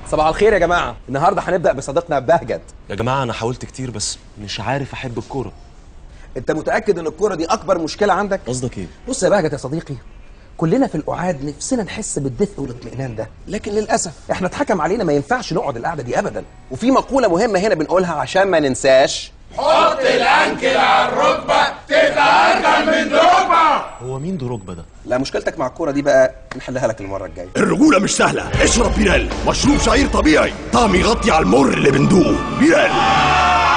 صباح الخير يا جماعه النهارده هنبدا بصديقنا بهجت يا جماعه انا حاولت كتير بس مش عارف احب الكوره انت متاكد ان الكوره دي اكبر مشكله عندك قصدك ايه بص يا بهجت يا صديقي كلنا في القعاد نفسنا نحس بالدفء والاطمئنان ده لكن للاسف احنا اتحكم علينا ما ينفعش نقعد القعده دي ابدا وفي مقوله مهمه هنا بنقولها عشان ما ننساش هو مين دروجبا ده لا مشكلتك مع الكوره دي بقى نحلها لك المره الجايه الرجولة مش سهلة اشرب بيرال مشروب شعير طبيعي طعم يغطي على المر اللي بندوقه بيرال